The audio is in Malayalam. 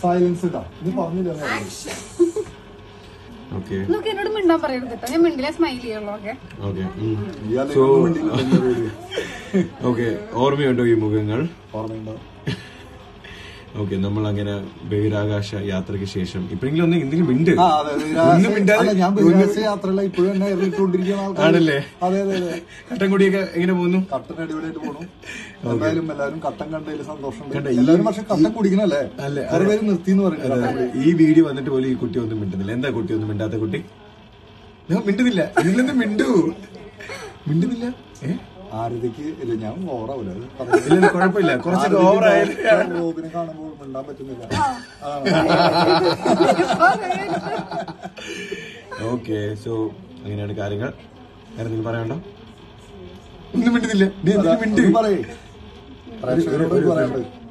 സൈലൻസ് ഇട്ടാ നീ പറഞ്ഞില്ല ഓക്കെ നോക്ക് എന്നോട് മിണ്ടാൻ പറയരുത് കേട്ടോ ഞാൻ മിണ്ടില്ല സ്മൈൽ ചെയ്യുള്ളൂ ഓക്കെ ഓക്കെ ഇയാളെ സോ ഒന്നും മിണ്ടിയില്ല, എന്താ പേര്? ഓക്കെ ഓർമ്മയുണ്ടോ ഈ മുഖങ്ങൾ ഓർമ്മയുണ്ടോ ഓക്കെ നമ്മൾ അങ്ങനെ ബഹിരാകാശ യാത്രയ്ക്ക് ശേഷം ഇപ്പോഴെങ്കിലും ഒന്ന് എന്തെങ്കിലും മിണ്ട് ആ അതെ അതെ, ഒന്നും ബഹിരാകാശ- മിണ്ടാതെ അല്ല, ഞാൻ ബഹിരാകാശ യാത്രയല്ല ഇപ്പോഴും എന്നെ എറിയിട്ടുകൊണ്ടിരിക്കുന്ന ആൾക്കാർ ആണല്ലേ? അതെ അതെ അതെ കട്ടൻകുടിയൊക്കെ എങ്ങനെ പോകുന്നു കട്ടൻ അടിപൊളിയായിട്ട് പോണു എന്തായാലും എല്ലാവരും കട്ടൻ കണ്ടതിൽ സന്തോഷമുണ്ട് കണ്ടോ, ഈ- എല്ലാവരും പക്ഷെ കട്ടൻ കുടിക്കണല്ലേ അല്ലേ, കുറെ പേര് നിർത്തി എന്ന് പറയുന്നത് അതെ, ഈ വീഡിയോ വന്നിട്ട് പോലും ഈ കുട്ടി ഒന്നും മിണ്ടുന്നില്ല എന്താ കുട്ടി ഒന്നും മിണ്ടാത്ത കുട്ടി ഞാൻ മിണ്ടുന്നില്ല നിങ്ങളെന്ത് മിണ്ടു മിണ്ടുന്നില്ല ഏ ആരതിക്ക് ഇല്ല ഞാൻ ഓവറാവില്ല ഇല്ല ഇല്ല, കുഴപ്പമില്ല കുറച്ചൊക്കെ ഓവറായാലും റോബിനെ കാണുമ്പോൾ മിണ്ടാൻ പറ്റുന്നില്ല ഓക്കെ സോ അങ്ങനെയാണ് കാര്യങ്ങൾ വേറെ എന്തെങ്കിലും പറയാനുണ്ടോ ഒന്നും മിണ്ടുന്നില്ല നീ എന്തെങ്കിലും മിണ്ട് പറയേ പ്രേക്ഷകരോട് പറയാനുണ്ട്